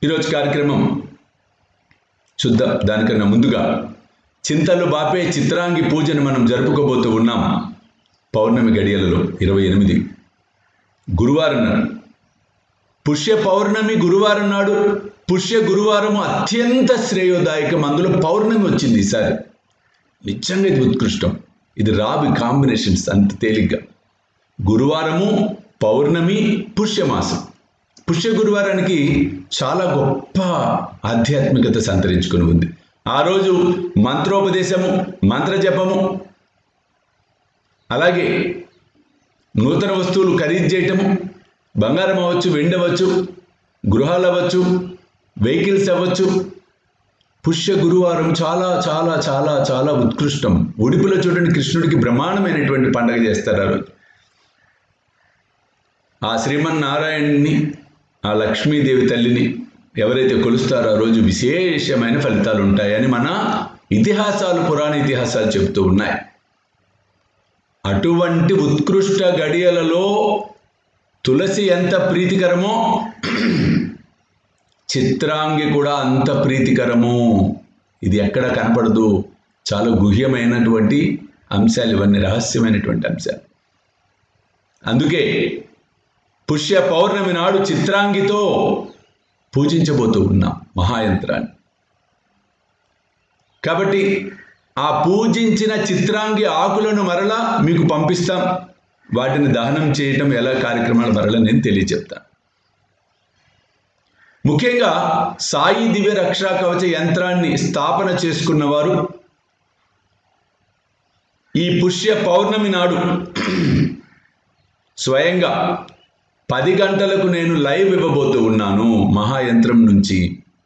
ఈరోజు కార్యక్రమం చూద్దాం దానికన్నా ముందుగా చింతలు బాపే చిత్రాంగి పూజను మనం జరుపుకోబోతూ ఉన్నాం పౌర్ణమి గడియలలో ఇరవై ఎనిమిది గురువారం నాడు పుష్య పౌర్ణమి గురువారం నాడు పుష్య గురువారం అత్యంత శ్రేయోదాయకం అందులో పౌర్ణమి వచ్చింది ఈసారి నిజంగా ఇది ఉత్కృష్టం ఇది రావి కాంబినేషన్స్ అంత తేలిగ్గా గురువారము పౌర్ణమి పుష్యమాసం పుష్య గురువారానికి చాలా గొప్ప ఆధ్యాత్మికత సంతరించుకుని ఉంది ఆ రోజు మంత్రోపదేశము మంత్రజపము అలాగే నూతన వస్తువులు ఖరీదు చేయటము బంగారం అవ్వచ్చు వెండి అవ్వచ్చు గృహాలు అవ్వచ్చు వెహికల్స్ అవ్వచ్చు పుష్య గురువారం చాలా చాలా చాలా చాలా ఉత్కృష్టం ఉడిపిలో చూడండి కృష్ణుడికి బ్రహ్మాండమైనటువంటి పండగ చేస్తారు ఆ రోజు ఆ శ్రీమన్నారాయణ్ణి ఆ లక్ష్మీదేవి తల్లిని ఎవరైతే కొలుస్తారో ఆ రోజు విశేషమైన ఫలితాలు ఉంటాయని మన ఇతిహాసాలు పురాణ ఇతిహాసాలు చెబుతూ ఉన్నాయి అటువంటి ఉత్కృష్ట గడియలలో తులసి ఎంత ప్రీతికరమో చిత్రాంగి కూడా అంత ప్రీతికరము ఇది ఎక్కడ కనపడదు చాలా గుహ్యమైనటువంటి అంశాలు ఇవన్నీ రహస్యమైనటువంటి అంశాలు అందుకే పుష్య పౌర్ణమి నాడు చిత్రాంగితో పూజించబోతూ ఉన్నాం మహాయంత్రాన్ని కాబట్టి ఆ పూజించిన చిత్రాంగి ఆకులను మరలా మీకు పంపిస్తాం వాటిని దహనం చేయటం ఎలా కార్యక్రమాలు మరలా నేను తెలియచెప్తాను ముఖ్యంగా సాయి దివ్య రక్షా కవచ యంత్రాన్ని స్థాపన చేసుకున్నవారు ఈ పుష్య పౌర్ణమి నాడు స్వయంగా పది గంటలకు నేను లైవ్ ఇవ్వబోతూ ఉన్నాను మహాయంత్రం నుంచి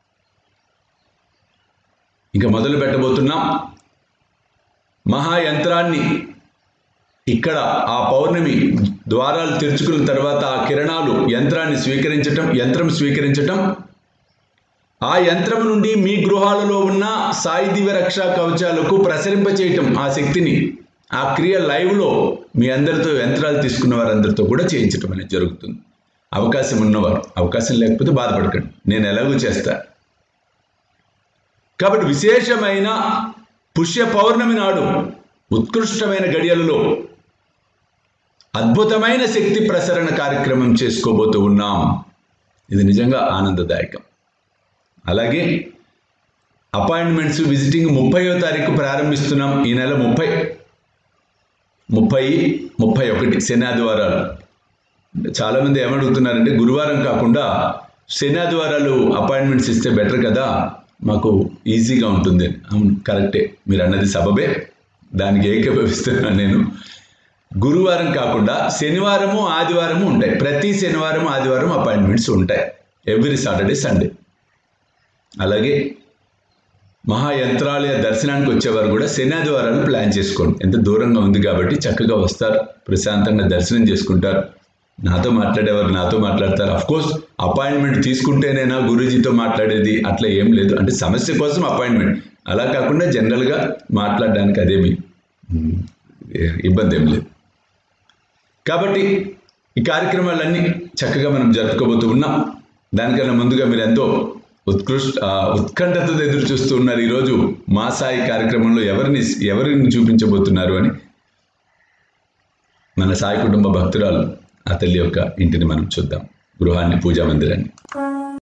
ఇంకా మొదలు పెట్టబోతున్నాం మహాయంత్రాన్ని ఇక్కడ ఆ పౌర్ణమి ద్వారాలు తెరుచుకున్న తర్వాత ఆ కిరణాలు యంత్రాన్ని స్వీకరించటం యంత్రం స్వీకరించటం ఆ యంత్రం నుండి మీ గృహాలలో ఉన్న సాయి దివ్య రక్షా కవచాలకు ప్రసరింపచేయటం ఆ శక్తిని ఆ క్రియ లైవ్లో మీ అందరితో యంత్రాలు తీసుకున్న వారందరితో కూడా చేయించటం అనేది జరుగుతుంది అవకాశం ఉన్నవారు అవకాశం లేకపోతే బాధపడకండి నేను ఎలాగో చేస్తా కాబట్టి విశేషమైన పుష్య పౌర్ణమి నాడు ఉత్కృష్టమైన గడియలలో అద్భుతమైన శక్తి ప్రసరణ కార్యక్రమం చేసుకోబోతూ ఉన్నాం ఇది నిజంగా ఆనందదాయకం అలాగే అపాయింట్మెంట్స్ విజిటింగ్ ముప్పయో తారీఖు ప్రారంభిస్తున్నాం ఈ నెల ముప్పై ముప్పై ముప్పై ఒకటి శని ఆదివారాలు చాలామంది ఏమడుగుతున్నారంటే గురువారం కాకుండా శని ఆదివారాలు అపాయింట్మెంట్స్ ఇస్తే బెటర్ కదా మాకు ఈజీగా ఉంటుంది అవును కరెక్టే మీరు అన్నది సబబే దానికి ఏకీభవిస్తున్నాను నేను గురువారం కాకుండా శనివారము ఆదివారము ఉంటాయి ప్రతి శనివారం ఆదివారం అపాయింట్మెంట్స్ ఉంటాయి ఎవ్రీ సాటర్డే సండే అలాగే మహాయంత్రాలయ దర్శనానికి వచ్చేవారు కూడా శని ఆదివారాలు ప్లాన్ చేసుకోండి ఎంత దూరంగా ఉంది కాబట్టి చక్కగా వస్తారు ప్రశాంతంగా దర్శనం చేసుకుంటారు నాతో మాట్లాడేవారు నాతో మాట్లాడతారు అఫ్ కోర్స్ అపాయింట్మెంట్ తీసుకుంటేనేనా గురూజీతో మాట్లాడేది అట్లా ఏం లేదు అంటే సమస్య కోసం అపాయింట్మెంట్ అలా కాకుండా జనరల్గా మాట్లాడడానికి అదేమి ఇబ్బంది ఏం లేదు కాబట్టి ఈ కార్యక్రమాలన్నీ చక్కగా మనం జరుపుకోబోతూ ఉన్నాం దానికన్నా ముందుగా మీరు ఎంతో ఉత్కృష్ట ఉత్కంఠతో ఎదురు చూస్తూ ఉన్నారు ఈరోజు మా సాయి కార్యక్రమంలో ఎవరిని ఎవరిని చూపించబోతున్నారు అని మన సాయి కుటుంబ భక్తురాలు ఆ తల్లి యొక్క ఇంటిని మనం చూద్దాం గృహాన్ని పూజా మందిరాన్ని